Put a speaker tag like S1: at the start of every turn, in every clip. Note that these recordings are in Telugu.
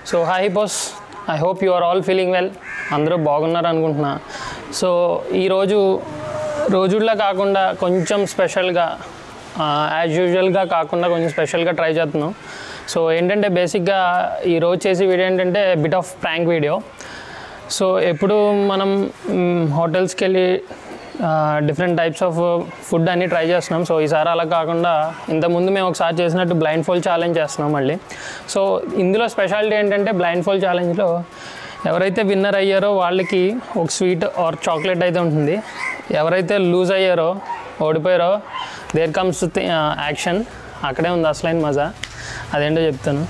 S1: So hi boss I hope you are all feeling well అందరూ బాగున్నారు అనుకుంటున్నా సో ఈరోజు రోజుల్లో కాకుండా కొంచెం స్పెషల్గా యాజ్ యూజువల్గా కాకుండా కొంచెం స్పెషల్గా ట్రై చేస్తున్నాం సో ఏంటంటే బేసిక్గా ఈ రోజు చేసే వీడియో ఏంటంటే bit of prank video so ఎప్పుడు మనం హోటల్స్కి వెళ్ళి డిఫరెంట్ టైప్స్ ఆఫ్ ఫుడ్ అన్ని ట్రై చేస్తున్నాం సో ఈసారి అలా కాకుండా ఇంతకుముందు మేము ఒకసారి చేసినట్టు బ్లైండ్ ఫోల్ ఛాలెంజ్ చేస్తున్నాం మళ్ళీ సో ఇందులో స్పెషాలిటీ ఏంటంటే బ్లైండ్ ఫోల్ ఛాలెంజ్లో ఎవరైతే విన్నర్ అయ్యారో వాళ్ళకి ఒక స్వీట్ ఆర్ చాక్లెట్ అయితే ఉంటుంది ఎవరైతే లూజ్ అయ్యారో ఓడిపోయారో దేర్ కమ్స్ యాక్షన్ అక్కడే ఉంది అసలైన మజా అదేంటో చెప్తాను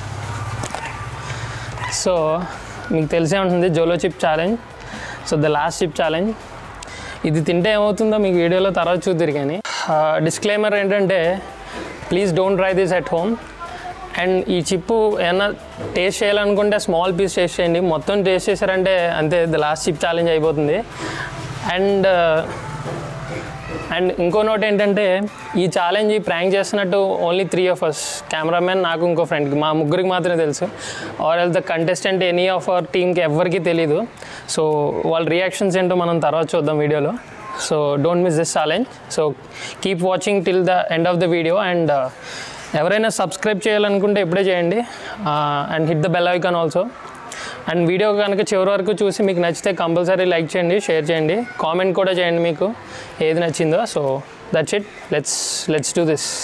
S1: సో మీకు తెలిసే ఉంటుంది Jolo chip challenge so the last chip challenge ఇది తింటే ఏమవుతుందో మీకు వీడియోలో తర్వాత చూద్దరు కానీ డిస్క్లైమర్ ఏంటంటే please don't try this at home and ఈ చిప్పు ఏమన్నా టేస్ట్ చేయాలనుకుంటే స్మాల్ పీస్ టేస్ట్ చేయండి మొత్తం టేస్ట్ చేశారంటే అంతే ద లాస్ట్ చిప్ ఛాలెంజ్ అయిపోతుంది అండ్ అండ్ ఇంకో నోట్ ఏంటంటే ఈ ఛాలెంజ్ ఈ ప్రాంక్ చేస్తున్నట్టు only three of us cameraman నాకు ఇంకో ఫ్రెండ్కి మా ముగ్గురికి మాత్రమే తెలుసు or all the contestant any of our టీమ్కి ఎవరికి తెలీదు సో వాళ్ళ రియాక్షన్స్ ఏంటో మనం తర్వాత చూద్దాం వీడియోలో so don't miss this challenge so keep watching till the end of the video and ఎవరైనా సబ్స్క్రైబ్ చేయాలనుకుంటే ఇప్పుడే చేయండి and hit the bell icon also and video కనుక చివరి వరకు చూసి మీకు నచ్చితే కంపల్సరీ లైక్ చేయండి షేర్ చేయండి కామెంట్ కూడా చేయండి మీకు ఏది నచ్చిందో so that's it let's let's do this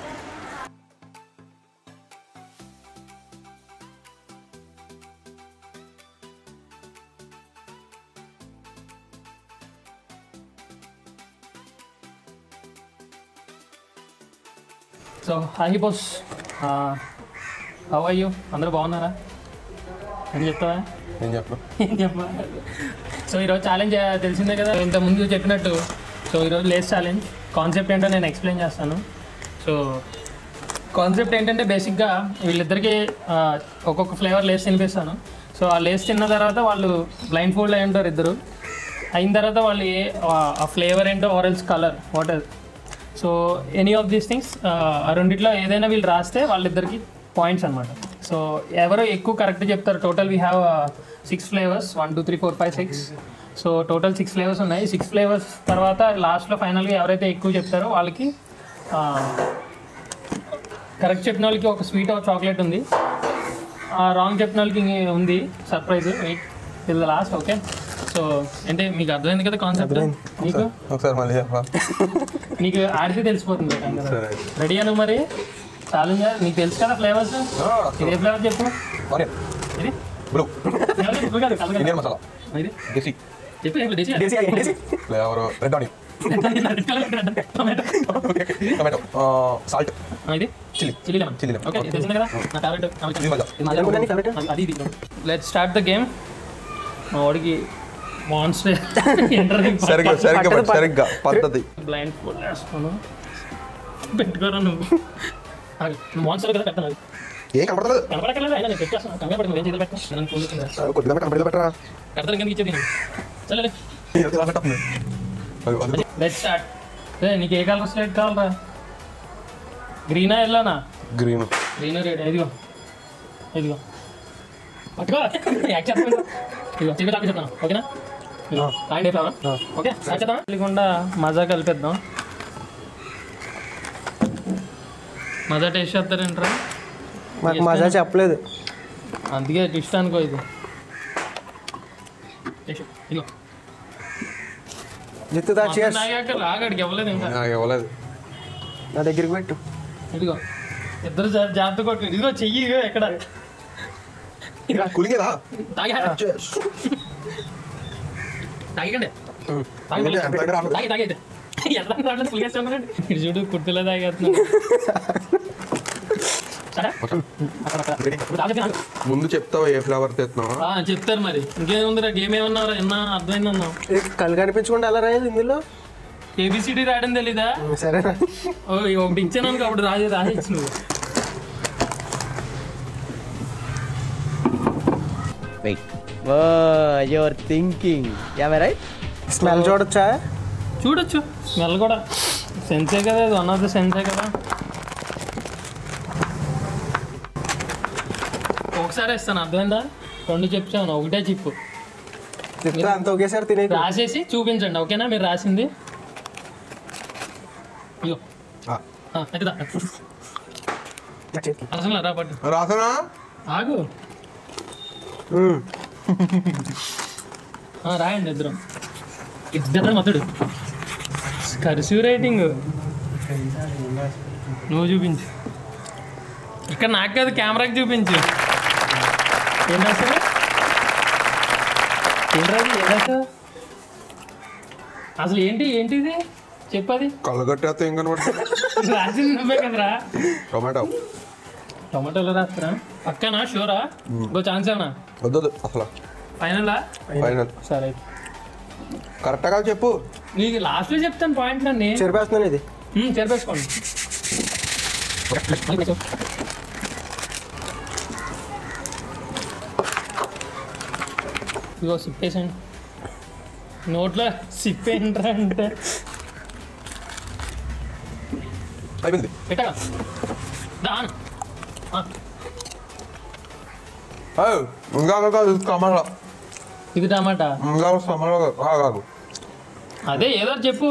S1: so hi boss how are you అందరూ బాగున్నారా ఏం చెప్తావా
S2: ఏం చెప్పను
S1: ఏం చెప్పా సో ఈరోజు ఛాలెంజ్ తెలిసిందే కదా ఇంత ముందు చెప్పినట్టు సో ఈరోజు లేస్ ఛాలెంజ్ కాన్సెప్ట్ ఏంటో నేను ఎక్స్ప్లెయిన్ చేస్తాను సో కాన్సెప్ట్ ఏంటంటే బేసిక్గా వీళ్ళిద్దరికి ఆ, ఒక్కొక్క ఫ్లేవర్ లేస్ తినిపిస్తాను సో ఆ లేస్ తిన్న తర్వాత వాళ్ళు బ్లైండ్ ఫోల్డ్ అయి ఉంటారు ఇద్దరు అయిన తర్వాత వాళ్ళు ఏ ఆ- ఆ ఫ్లేవర్ ఏంటో ఆరెల్స్ colour water so any of these things ఆ రెండిట్లో ఏదైనా వీళ్ళు రాస్తే వాళ్ళిద్దరికి పాయింట్స్ అనమాట సో ఎవరు ఎక్కువ కరెక్ట్ చెప్తారు total we have six flavours one two three four five six so total six flavours ఉన్నాయి సిక్స్ ఫ్లేవర్స్ తర్వాత లాస్ట్లో ఫైనల్గా ఎవరైతే ఎక్కువ చెప్తారో వాళ్ళకి కరెక్ట్ చెప్పిన వాళ్ళకి ఒక స్వీట్ ఆర్ చాక్లెట్ ఉంది రాంగ్ చెప్పిన వాళ్ళకి ఇంక ఉంది surprise wait till the last okay so అంటే మీకు అర్థమైంది కదా కాన్సెప్ట్ నీకు
S2: ఒకసారి మళ్ళీ చెప్పా
S1: నీకు ఆడితే తెలిసిపోతుంది
S2: సరే
S1: రెడీ అను మరి ఛాలెంజ్ నీకు తెలుసు కదా ఫ్లేవర్స్ ఇదే ఫ్లేవర్ చెప్పు
S2: ఆనియన్
S1: ఇది
S2: బ్లూ
S1: Flavor చెప్పు కాదు, కలగదు.
S2: ఇండియన్ మసాలా
S1: ఇది
S2: దేశీ
S1: చెప్పు చెప్పు desi
S2: flavour red onion tomato salt
S1: ఇది
S2: chilli
S1: chilli lemon
S2: chilli lemon
S1: okay తెలిసింది కదా నా ఫేవరెట్
S2: ఇది మజా
S1: అది ఇది లెట్ స్టార్ట్ ద గేమ్ మా వాడికి మాన్స్టర్ ఎంటర్
S2: సరిగ్గా సరిగ్గా పెట్టు, సరిగ్గా పద్ధతి
S1: బ్లైండ్ ఫోల్డ్ వేసుకోను పెట్టుకోరా నువ్వు మాన్స్టర్ కదా పెడతాను
S2: ఏం కనపడలేదు
S1: కనపడక్కర్లేదు అయినా నేను పెట్టేస్తాను కంగారు పడి నువ్వేం చేతులు పెట్టు నన్ను ఫోన్ చేసింది
S2: కొద్దిగా కనపడలేదు పెట్టరా
S1: పెడతాను కిందకి ఇచ్చేది సరే
S2: ఏదో ఇలా పెట్టు. అది- అది-
S1: లెట్ స్టార్ట్ ఏ నీకు ఏ కలర్ స్లేట్ కావాలరా గ్రీనా ఎల్లోనా
S2: గ్రీన్
S1: గ్రీన్ రెడ్ ఇదిగో ఇదిగో పట్టుకో యాక్ట్ చేస్తాను ఇదిగో చిన్న టాపిక్ చెప్తాను ఓకేనా ఇదిగో కాండి ఫ్లవర్ ఓకే స్టార్ట్ చేద్దాం లేకుండా మజా కలిపేద్దాం మజా టేస్ట్ చేస్తారేంట్రా
S3: మాకు మజా చెప్పలేదు
S1: అందుకే టేస్ట్ అనుకో ఇది టేస్ట్ ఇదిగో
S3: జిత్తుదా చేస్
S1: నాగాక ఆగడికి ఇవ్వలేదు ఇంకా
S2: నాకు ఇవ్వలేదు
S3: నా దగ్గరికి పెట్టు
S1: ఇదిగో ఇద్దరు జా- జాగ్రత్త కొట్టు ఇదిగో చెయ్యి ఇదిగో ఎక్కడ
S2: కులిగేదా
S1: తాగా తాగండి తాగి తాగి తాగి ఎట్లా రావట్లేదు పులిగేస్తాను ఇది చూడు కుర్తులో తాగేస్తున్నాను సరే ఇప్పుడు తాగొచ్చు నాకు.
S2: ముందు చెప్తావు ఏ ఫ్లేవర్ తెస్తున్నావు
S1: ఆ, చెప్తారు మరి ఇంకేముందిరా గేమ్ ఏమన్నారా ఎన్నా అర్థమైందన్నా
S3: ఏ, కళ్ళు కనిపించకుండా ఎలా రాయదు ఇందులో
S1: ఏబిసిడి రాయడం తెలీదా
S3: సరేనా
S1: ఓ ఇక ఒకటి ఇచ్చాను అనుకో అప్పుడు రాజే రాయొచ్చు నువ్వు
S4: Wait. Whoa, you're thinking. Am I right?
S3: Smell చూడొచ్చా
S1: చూడొచ్చు స్మెల్ కూడా సెన్సే కదా ఇది వన్ ఆఫ్ ద సెన్సే కదా ఒక ఒకసారి ఇస్తాను అర్థమైందా రెండు చెప్తాను ఒకటే చిప్పు
S3: చెప్తే అంత ఒకేసారి తినే
S1: రాసేసి చూపించండి ఓకేనా మీరు రాసింది ఇగో
S2: ఆ,
S1: ఆ, ఎత్తుదా. అసలు రా పట్టు
S2: రాసనా
S1: ఆగు ఆ, రాయండి ఇద్దరం ఇద్దరు మతుడు కర్సివ్ రైటింగ్ నువ్వు చూపించు ఇక్కడ నాకు కాదు కెమెరాకి చూపించు ఏం రాశారు ఏం రాదు ఏం రాశావు అసలు ఏంటి ఏంటిది చెప్పది
S2: కళ్ళు కట్టేస్తే ఏం కనబడుతుంది
S1: రాసింది నువ్వే కదరా
S2: టొమాటో
S1: టమాటోలో రాస్తారా పక్కనా షూరా ఇంకో ఛాన్స్ ఏమన్నా
S2: వద్దు వద్దు, అసలు
S1: ఫైనలా
S2: ఫైనల్
S1: సరే
S2: కరెక్ట్గా చెప్పు
S1: నీకు లాస్ట్లో చెప్తాను పాయింట్లు అన్ని
S3: చెరిపేస్తున్నాను ఇది
S1: చెరిపేసుకోండి ఇగో సిప్పేసండి నోట్లో సిప్పేంట్రా అంటే
S2: అయిపోయింది
S1: పెట్టగా దాను
S2: ఓ, ఇంకా కాదు టమాటా
S1: ఇది టమాటా
S2: ఇంకా టమాటా కాదు కాదు
S1: అదే ఏదో ఒకటి చెప్పు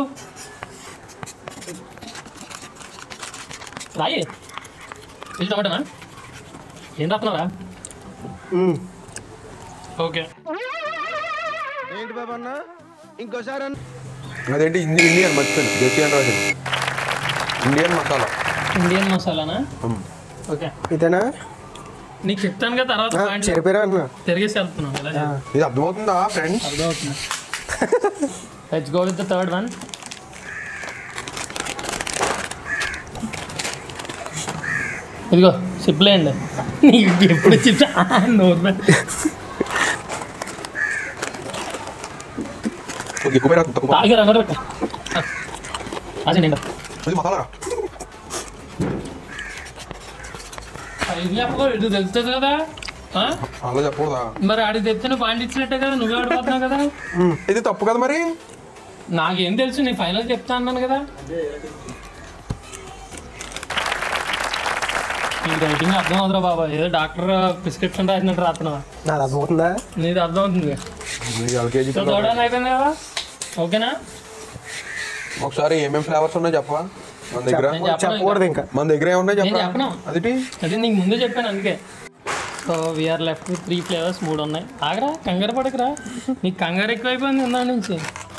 S1: రాయి ఇది టమాటానా ఏం రాస్తున్నారా
S3: మ్మ్.
S1: ఓకే
S4: ఏంటి బాబు అన్న ఇంకోసారి అన్న
S2: అదేంటి ఇండి ఇండియన్ మర్చిపోయింది దేశీయన్ రాసింది ఇండియన్ మసాలా
S1: ఇండియన్ మసాలానా
S2: మ్మ్.
S1: ఓకే
S3: ఇదేనా
S1: నీకు చెప్తాను కదా తర్వాత
S3: ఆ,
S1: పాయింట్
S3: చెరిపోయారా అంటున్నా
S1: తిరిగేసి వెళ్తున్నాం ఇలా
S3: ఆ,
S2: ఇది అర్థమవుతుందా ఫ్రెండ్స్
S1: అర్థమవుతుంది let's go with the third one ఇదిగో సిప్లేండి నీకు ఎప్పుడు చిప్స్ నోరు మీద.
S2: కొద్దిగా ఎక్కువ పోయినా తక్కువ
S1: తాగి రంగు పెట్టు అదే నిండా
S2: ఇది మసాలా
S1: ఇది చెప్పకో ఇది తెలుస్తుంది కదా ఆ?
S2: అలా చెప్పకూడదా
S1: మరి ఆడికి తెచ్చిన పాయింట్ ఇచ్చినట్టే కదా నువ్వే ఆడిపోతున్నావు కదా
S2: ఇది తప్పు కదా మరి
S1: నాకేం తెలుసు నేను ఫైనల్ చెప్తా అన్నాను కదా నీకు రైటింగ్ అర్థం అవుతురా బాబా ఏదో డాక్టర్ ప్రిస్క్రిప్షన్ రాసినట్టు రాస్తున్నావా
S3: నాది అర్థమవుతుందా
S1: నీది అర్థం అవుతుంది
S2: ఇది ఎల్కేజీ
S1: సో చూడడానికి అయిపోయింది కదా ఓకేనా
S2: ఒకసారి ఏమేమి ఫ్లేవర్స్ ఉన్నాయో చెప్పవా మన దగ్గర
S1: నేను చెప్పను
S3: చెప్పకూడదు ఇంకా
S2: మన దగ్గర ఏమున్నాయి
S1: నేను
S2: చెప్పరా
S1: చెప్పను.
S2: అదిటి
S1: అదే నీకు ముందే చెప్పాను అందుకే so we are left with three flavours మూడు ఉన్నాయి ఆగరా కంగారు పడకరా నీకు కంగారు ఎక్కువైపోయింది ఇందా నుంచి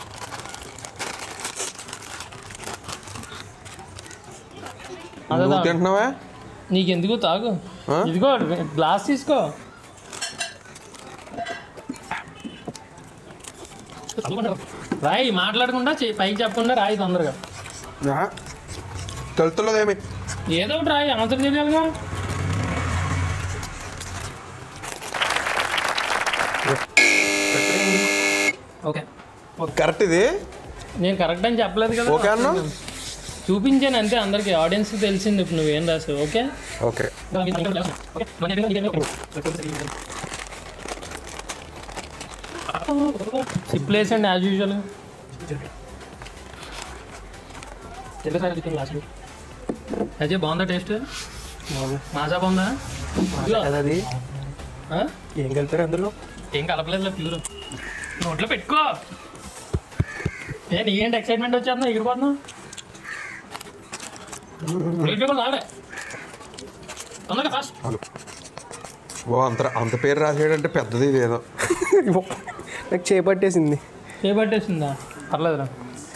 S1: అదే
S2: నువ్వు
S1: తాగు.
S2: తింటున్నావా
S1: నీకు ఎందుకు తాగు
S2: ఆ?
S1: ఇదిగో గ్లాస్ తీసుకో రాయి మాట్లాడకుండా చెయ్- పైకి చెప్పకుండా రాయి తొందరగా
S2: ఆహా. తెలుతున్నది ఏమి
S1: ఏదో ఒకటి రాయి ఆన్సర్ తెలియాలిగా ఓకే
S2: కరెక్ట్ ఇది
S1: నేను కరెక్ట్ అని చెప్పలేదు కదా
S2: ఓకే అన్నా
S1: చూపించాను అంతే అందరికి ఆడియన్స్ తెలిసింది ఇప్పుడు నువ్వేం రాసావు ఓకే
S2: ఓకే
S1: సిప్లేస్ అండ్ యాజ్ యూజువల్ అజయ్ బాగుందా టేస్ట్ మాజా బాగుందా
S3: కదా అది
S1: ఆ?
S3: ఏం కలిపారు అందులో
S1: ఏం కలపలేదు ప్యూర్ నోట్లో పెట్టుకో ఏ నీకేంటి ఎక్సైట్మెంట్ వచ్చేస్తున్నా ఎగిరిపోతున్నావు నాడే తొందరగా ఫాస్ట్
S2: హలో ఓ అంత అంత పేరు రాసేయడంటే పెద్దది ఇది ఏదో
S3: నాకు చేపట్టేసింది
S1: చేపట్టేసిందా పర్లేదురా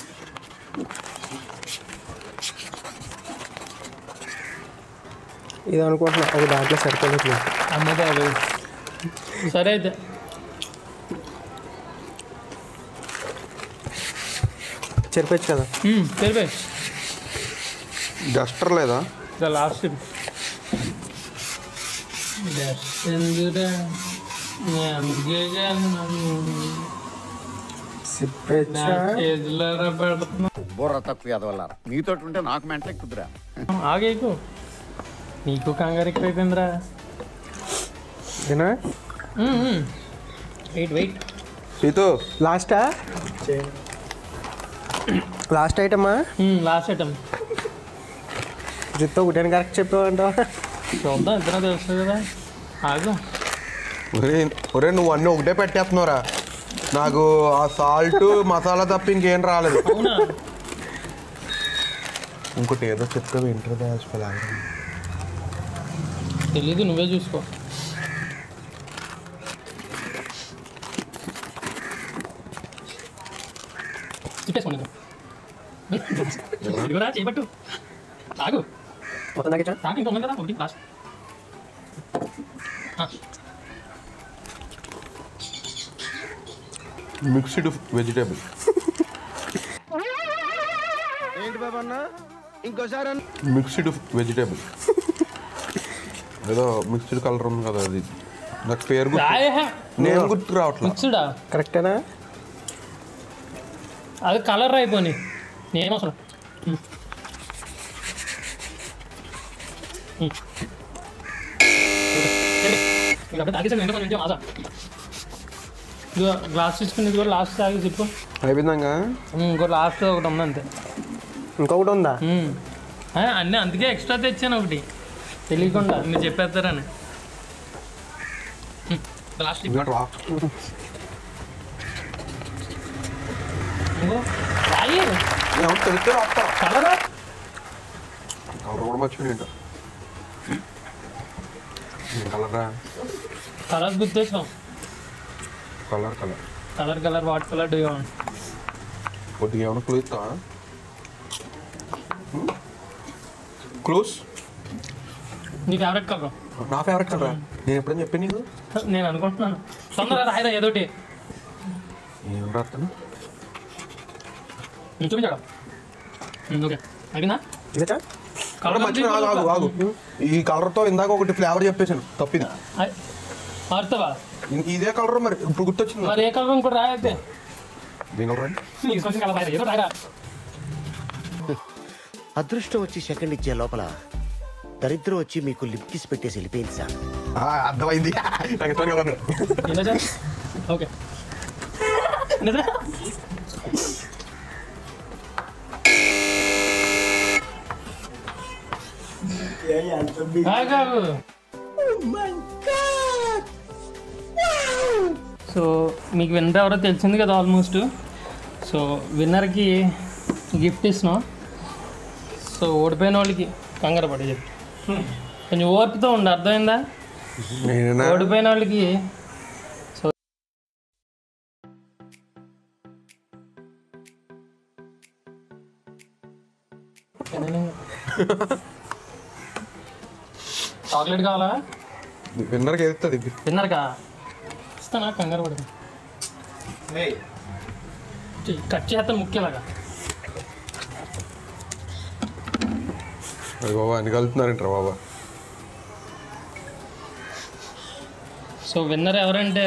S3: ఇది అనుకుంటున్నా ఒక దాంట్లో సరిపోలేదు
S1: అమ్మదే అది సరే అయితే
S3: చెరిపోవచ్చు కదా
S1: సరిపోయి
S2: డస్టర్ లేదా
S1: ద లాస్ట్ పెడుతున్నా
S5: బుర్ర తక్కువ ఎదవల్లారా మీతో ఉంటే నాకు మెంటలే కుదిరా
S1: ఆగేకు నీకు కంగారు ఎక్కువైపోయిందిరా
S3: ఏనా
S1: వెయిట్ వెయిట్
S2: సీతు
S3: లాస్టా లాస్ట్ ఐటమా
S1: లాస్ట్ ఐటమ్
S3: జుత్తో ఒకటేనా కరెక్ట్ చెప్పావంటావా
S1: చూద్దాం ఇద్దరం తెలుస్తుంది కదా ఆగు
S2: ఒరే ఒరే నువ్వు అన్నీ ఒకటే పెట్టేస్తున్నావురా నాకు ఆ సాల్ట్ మసాలా తప్ప ఇంకేం రాలేదు
S1: అవునా
S2: ఇంకోటి ఏదో చెప్తా వింటర్ స్పెల్
S1: తెలీదు నువ్వే చూసుకో తిప్పేసుకోండి ఇదిగోరా చేపట్టు తాగు
S3: మొత్తం తగ్గించా
S1: తాగు ఇంకా ఉంది కదా ఒకటి లాస్ట్
S2: మిక్స్డ్ వెజిటేబుల్
S4: ఏంటి బాబు అన్న ఇంకోసారి అన్న
S2: మిక్స్డ్ వెజిటేబుల్ ఏదో మిక్స్డ్ కలర్ ఉంది కదా అది నాకు పేరు గుర్తు నేను గుర్తు రావట్లేదు
S1: మిక్స్డా
S3: కరెక్టేనా
S1: అది కలర్ అయిపోయి నేను అసలు తాగేసాను ఎంత కొంచెం మాసా ఇదిగో గ్లాస్ తీసుకుని కూడా లాస్ట్ తాగి చెప్పు
S2: అయిపోయిందాక
S1: ఇంకో లాస్ట్ ఒకటి ఉంది అంతే
S3: ఇంకొకటి ఉందా
S1: ఉమ్. ఆ, అన్నీ అందుకే ఎక్స్ట్రా తెచ్చాను ఒకటి తెలియకుండా మీరు చెప్పేస్తారని ఉమ్, లాస్ట్ ఇవ్వు.
S2: రా
S1: ఇంకో రాయి
S2: ఏమో తెలిస్తే రాస్తా
S1: కలరా
S2: కలర్ కూడా మర్చిపోయి ఏంటో కలరా
S1: కలర్ గుర్తేసాం
S2: colour colour
S1: colour colour what colour do want
S2: కొద్దిగా ఏమైనా క్లూ ఇస్తా క్లూస్
S1: నీ ఫేవరెట్ కలర్
S2: నా ఫేవరెట్ కలరా నేను ఎప్పుడైనా చెప్పాను నీకు
S1: నేను అనుకుంటున్నాను తొందరగా రాయరా ఏదోటి
S2: ఏం రాస్తాను
S1: నేను చూపించాడు ఓకే అడిగినా
S3: ఇదేచా
S1: కలర్
S2: మర్చిపోయి ఆగు ఆగు ఆగు ఈ కలర్తో ఇందాక ఒకటి ఫ్లేవర్ చెప్పేశాను తప్పింది
S1: మారుతావా
S2: ఇంక ఇదే కలర్ మరి ఇప్పుడు గుర్తొచ్చింది
S1: మరి ఏ కలర్ ఇంకోటి రాయతే
S2: ఏం కలర్ అండి
S1: నీకు కొంచెం కలర్ రాయరా ఏదో రాయరా
S6: అదృష్టం వచ్చి సెకండ్ ఇచ్చే లోపల దరిద్రం వచ్చి మీకు లిప్ కిస్ పెట్టేసి వెళ్ళిపోయింది సార్
S2: అర్థమైంది నాకు ఇష్టం కదా
S1: ఏంటో సార్ ఓకే నిజా ఆగాగు సో మీకు విన్నర్ ఎవరో తెలిసింది కదా ఆల్మోస్ట్ సో విన్నర్కి గిఫ్ట్ ఇస్తున్నాం సో ఓడిపోయిన వాళ్ళకి కంగారు పడి చెప్పి కొంచెం ఓర్పుతో ఉండి అర్థమైందా
S2: నేనా
S1: ఓడిపోయిన వాళ్ళకి సో చాక్లెట్ కావాలా
S2: విన్నర్కి ఎదుగుతుంది
S1: తిన్నారుగా ఇస్తానా కంగారు పడి కట్ చేస్తాను ముఖ్యలాగా
S2: అది బాబా అన్ని కలుపుతున్నారంటారా బాబా
S1: సో విన్నర్ ఎవరంటే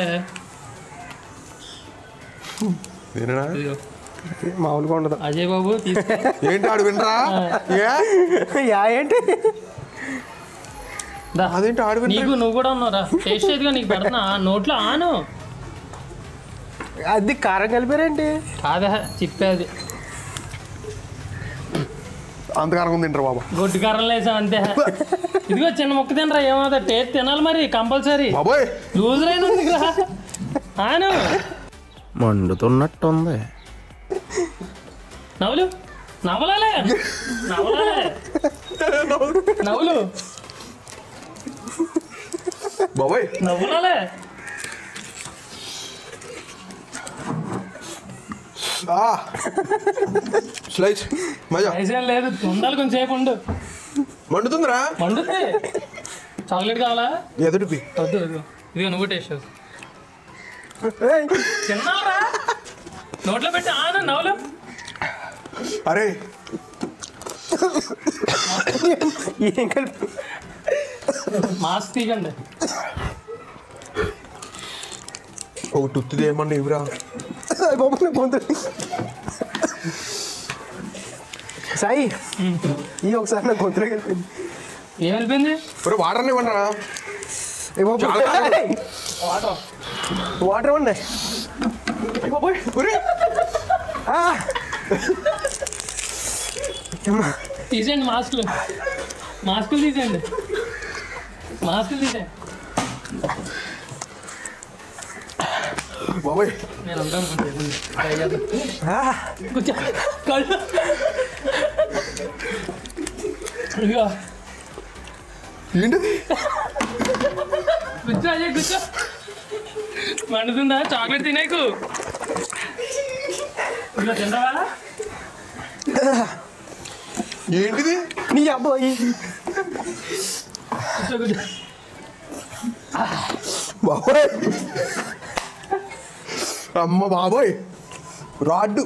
S2: నేనా
S1: ఇదిగో,
S3: మామూలుగా ఉండదు
S1: అజయ్ బాబు తీసుకో
S2: ఏంటి ఆడు వినరా ఏ
S3: యా ఏంటి
S1: దా.
S2: అదేంటి ఆడు వినరా
S1: నీకు నువ్వు కూడా ఉన్నారా టేస్ట్ చేయదుగా నీకు పెడుతున్నా ఆ నోట్లో ఆను
S3: అది కారం కలిపారేంటి
S1: కాదా చిప్పేది
S2: అంతకారం ఉంది తింటారు బాబా
S1: గొడ్డు కారం లేసాం అంతే ఇదిగో చిన్న ముక్క తినరా ఏమవుతా టేస్ట్ తినాలి మరి కంపల్సరీ
S2: బాబోయ్
S1: లూజ్ అయినందుకు రా ఆను
S6: మండుతున్నట్టుంది
S1: నవ్వులు నవ్వలాలే నవ్వలాలే నవ్వులు
S2: బాబోయ్
S1: నవ్వులాలే
S2: స్లైస్ మజా
S1: ఐసేం లేదు ఉండాలి కొంచెం సేపు ఉండు
S2: మండుతుందిరా
S1: మండుతుంది చాక్లెట్ కావాలా
S2: ఎదుటిపి
S1: వద్దు వద్దు ఇదిగో నువ్వు టేస్ట్ చేసు
S3: ఏయ్,
S1: తిన్నావురా నోట్లో పెట్టి ఆను నవ్వులు
S2: అరే
S3: ఏం కలిపి
S1: మాస్క్ తీయకండి
S2: ఒక టుత్తిది ఏమన్నా ఇవిరా
S3: అయ్ బాబు నా గొంతు సాయి ఈ ఒకసారి నా గొంతులోకి వెళ్ళిపోయింది
S1: ఏం వెళ్ళిపోయింది
S2: ఒరే వాటర్ ఇవ్వండిరా
S3: ఏ బాబు
S2: చాలా కారం.
S3: ఏయ్, వాటర్ ఇవ్వండి
S2: అయ్ బాబోయ్ ఒరే
S3: ఆ. అమ్మా.
S1: తీసేయండి మాస్కులు మాస్కులు తీసేయండి మాస్కులు తీసేయండి
S3: బాబోయ్
S1: నేను ఉంటాను కొంచెం ట్రై చేద్దాం
S3: ఆ,
S1: కూర్చో కళ్ళు ఇదిగో
S2: ఏంటిది
S1: కూర్చో అజయ్ కూర్చో మండుతుందా చాక్లెట్ తినేకు ఇదిగో తింటావా
S2: ఏంటిది
S3: నీ అబ్బాయి
S1: కూర్చో కూర్చో
S2: బాబోయ్ అమ్మ బాబోయ్ రాడ్డు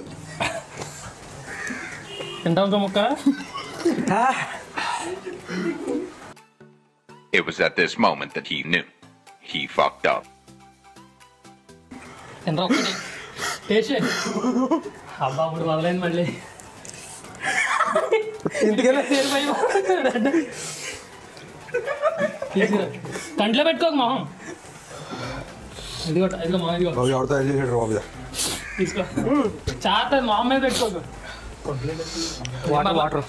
S1: తింటావు ఇంకో ముక్క
S3: ఆ,
S7: It was at this moment that he knew. He fucked up.
S1: తింటా ఒక్కటి టేస్ట్ చేయి. అబ్బా ఇప్పుడు మొదలైంది మళ్ళీ
S3: ఇంతకనే
S1: తీసుకురా. కంట్లో పెట్టుకోక మొహం ఇదిగో ఇదిగో మొహం ఇదిగో
S2: బాబు ఎవరు తయారు చేసాడు బాబు ఇది?
S1: తీసుకో చాత మొహం మీద పెట్టుకోకు
S3: వాటర్ వాటర్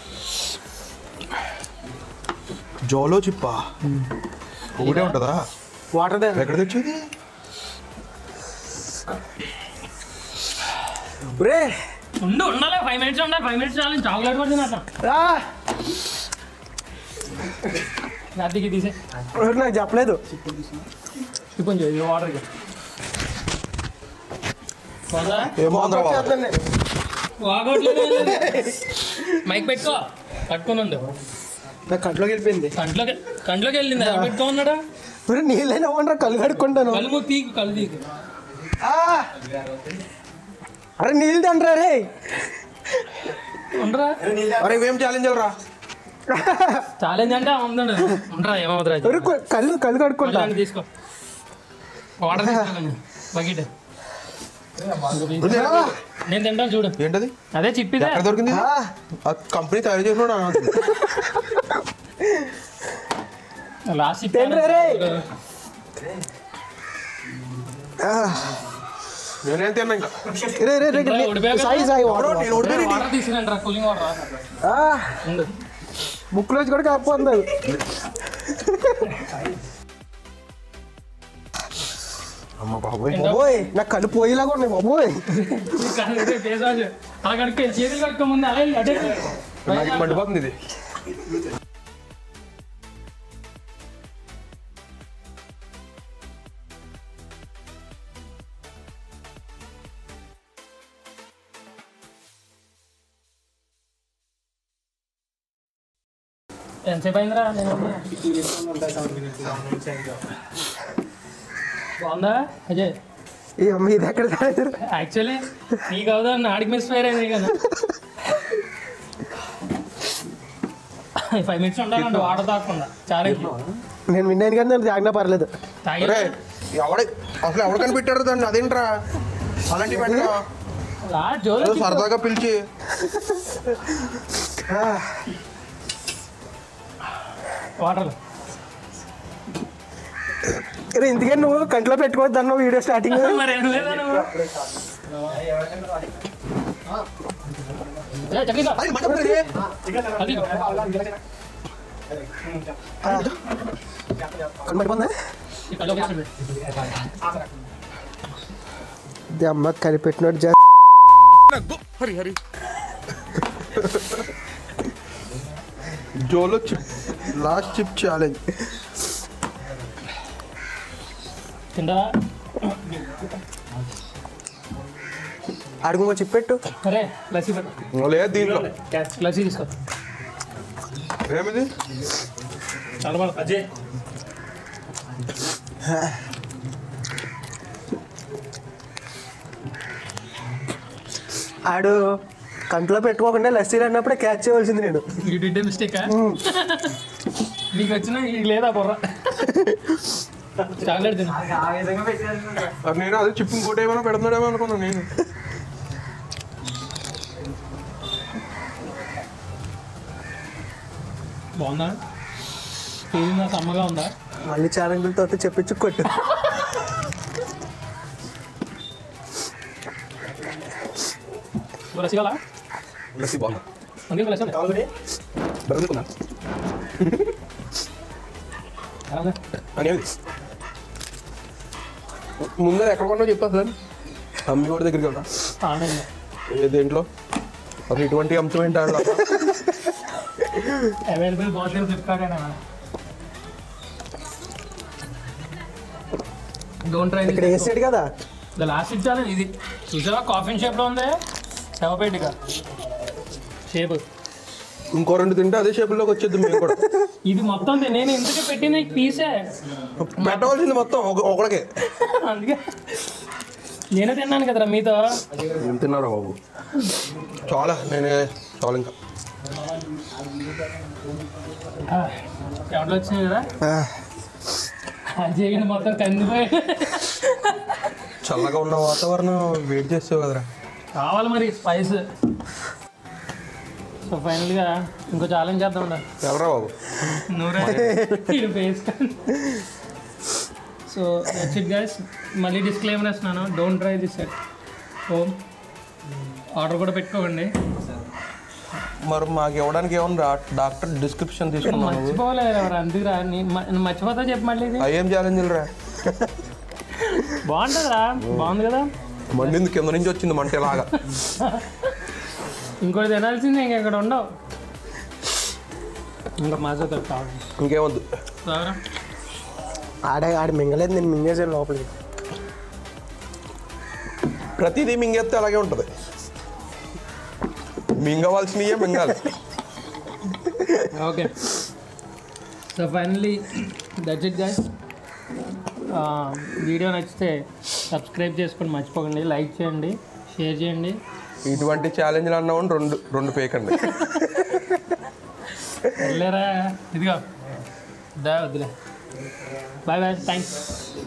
S2: జోలో చిప్పా ఒకటే ఉంటుందా
S3: వాటర్ దే
S2: ఎక్కడ తెచ్చేది
S3: రే
S1: ఉండు ఉండాలి ఫైవ్ మినిట్స్ ఉండాలి ఫైవ్ మినిట్స్ చాలు చాక్లెట్ కూడా తిన్నా
S3: ఆ,
S1: రాత్రికి తీసే
S3: ఎవరు నాకు చెప్పలేదు
S1: ఇప్పుడు ఇది వాటర్ పోదా
S2: ఏమో అందరూ బాబు
S3: చేద్దాంలే.
S1: వాగట్లేదు మైక్ పెట్టుకో పట్టుకొని ఉండు
S3: నా కంట్లోకి వెళ్ళిపోయింది
S1: కంట్లోకి కంట్లోకి వెళ్ళింది ఎలా పెట్టుకో ఉన్నాడా
S3: మరి నీళ్ళైనా ఇవ్వండి కళ్ళు కడుక్కుంటాను
S1: కళ్ళు మూసి తీకు కళ్ళు తీకు
S3: ఆ! అరే నీళ్ళు తండ్రా రే
S1: ఉండరా
S2: అరే ఇవేం ఛాలెంజ్ రా
S1: ఛాలెంజ్ అంటే ఉందండి ఉండరా ఏమవుతురా
S3: ఎవరు కొ- కళ్ళు కళ్ళు కడుక్కుంటా
S1: కళ్ళు తీసుకో వాటర్ తీసుకోండి బకెట్ నేను తింటాను చూడు
S2: ఏంటది
S1: అదే చిప్పిదే
S2: ఎక్కడ దొరికింది ఇది?
S3: ఆ,
S2: ఆ కంపెనీ తయారు చేసినాడు అనాల్సింది.
S1: లాస్ట్ చిప్
S3: తినరా రే? ఆ,
S2: నేనేం తిన్నా ఇంకా
S3: రే రే రే
S1: ఇంకా ఓడిపోయావు కదా?
S3: సాయి సాయి వాటర్
S2: నేను ఓడిపోయాను
S1: వాటర్ తీసుకురండి రా కూలింగ్ వాటర్
S3: ఆ,
S1: ఉండు
S3: ముక్కులోంచి కూడా కాకపోతుంది
S2: అమ్మ బాబోయ్
S3: బాబోయ్ నా కళ్ళు పోయేలాగా ఉన్నాయి బాబోయ్
S1: ఫేస్ వాష్ అలా కడుక్కో చేతులు కడుక్కో ముందు అలా వెళ్ళి అటే
S2: నాకు మండిపోతుంది ఇది
S1: ఎంతసేపు అయిందిరా నేను బాగుందా అజయ్
S3: ఈ అమ్మ ఇది ఎక్కడ తాగారు?
S1: యాక్చువల్లీ నీకు అవుదా నాడికి మిస్ ఫైర్ అయింది కదా ఫైవ్ మినిట్స్ ఉండాలండి వాటర్ తాగకుండా చాలా
S3: నేను విన్నాను కానీ నేను తాగినా పర్లేదు
S1: తాగి
S2: అరే ఎవడ అసలు ఎవడు కనిపెట్టారు దాన్ని అదేంట్రా అలాంటి పెట్టా
S1: జోలు
S2: ఏదో సరదాగా పిలిచి
S1: వాటర్
S3: రే ఇంతకీ నువ్వు కంట్లో పెట్టుకోవద్దు అన్న వీడియో స్టార్టింగ్
S1: మరి ఏం లేదా నువ్వు ఏ, చక్రీగా.
S2: అది మండిపోతుంది.
S1: అది
S3: కనబడిపోయిందా
S1: ఈ కళ్ళు ఒకసారి పెట్టు.
S3: ఇది అమ్మ కలిపెట్టినట్టు జా
S2: Jolo chip last chip challenge
S1: తింటా
S3: అడుగు కొంచెం చెప్పెట్టు
S1: సరే లస్సీ పెట్టు
S2: లేదు దీంట్లో
S1: లస్సీ తీసుకో
S2: ఏమిది
S1: చల్లబడ అజయ్
S3: ఆడు కంట్లో పెట్టుకోకుండా లస్సీ అన్నప్పుడే క్యాచ్ చేయవలసింది నేను
S1: యూ డిడ్ మిస్టేక్ నీకు వచ్చిన ఈ లేదా బొర్ర చాక్లెట్ తిను
S2: అది నేను అదే చిప్ ఇంకోటి ఏమైనా పెడుతున్నాడేమో అనుకున్నాను నేను
S1: బాగుందా ఫీలింగ్ సమ్మగా ఉందా
S3: మళ్ళీ ఛాలెంజ్లతో చెప్పించు కొట్టు
S1: రసిగల
S2: లస్సీ బాగుంది
S1: అందుకే రసం
S2: బరుగుతున్నా అనేది ముందర ఎక్కడ కొన్నా చెప్పా సార్ అమ్మి కూడా దగ్గరికి వెళ్తా
S1: ఆనందం
S2: ఏ దేంట్లో అసలు ఇటువంటి అంశం ఏంటి అట్లా
S1: అవైలబుల్ బాటిల్ ఫ్లిప్కార్ట్ అయినా డోంట్ ట్రై
S3: ఇక్కడ వేసాడు కదా
S1: ద లాస్ట్ ఇచ్చాను ఇది చూసావా కాఫీ షేప్లో ఉంది శవపేటిక షేప్
S2: ఇంకో రెండు తింటే అదే షేపుల్లోకి వచ్చేది మేము కూడా
S1: ఇది మొత్తం తి- నేను ఇంతకే పెట్టిన పీసే
S2: పెట్టవలసింది మొత్తం ఒక- ఒకడికే
S1: అందుకే నేనే తిన్నాను కదరా మీతో
S2: ఏం తిన్నారా బాబు చాలా నేనే చాలా ఇంకా
S1: ఎవరు వచ్చినాయి కదా అజయ్ మొత్తం కందిపోయి
S2: చల్లగా ఉన్న వాతావరణం వెయిట్ చేస్తావు కదరా
S1: కావాలి మరి స్పైస్ సో ఫైనల్గా ఇంకో ఛాలెంజ్ చేద్దాం ఉండ
S2: ఎవరా బాబు
S1: నూరే face so that's it guys మళ్ళీ డిస్క్లైమర్ ఇస్తున్నాను don't try this at home order కూడా పెట్టుకోకండి
S2: మరి మాకు ఇవ్వడానికి ఏమన్నా డాక్టర్ డిస్క్రిప్షన్ తీసుకున్నాను
S1: మర్చిపోలేదు ఎవరు అందుకురా నీ మ- నువ్వు మర్చిపోతా చెప్పు మళ్ళీ ఇది
S2: అయ్యేం ఛాలెంజ్లు రా
S1: బాగుంటుందిరా బాగుంది కదా
S2: మండింది కింద నుంచి వచ్చింది మంట ఇలాగా
S1: ఇంకోటి తినాల్సిందే ఇంకా ఇక్కడ ఉండవు ఇంకా మాజాతో కావాలి
S2: ఇంకేమొద్దు
S1: రావరా
S3: ఆడే ఆడి మింగలేదు నేను మింగేసాను లోపలికి
S2: ప్రతిదీ మింగేస్తే అలాగే ఉంటుంది మింగవలసినయే మింగాలి
S1: okay so finally that's it guys video నచ్చితే సబ్స్క్రైబ్ చేసుకొని మర్చిపోకండి లైక్ చేయండి షేర్ చేయండి
S2: ఇటువంటి ఛాలెంజ్లు అన్నామని రెండు రెండు పేకండి
S1: వెళ్ళారా ఇదిగో దా వద్దులే బాయ్ బాయ్ థ్యాంక్స్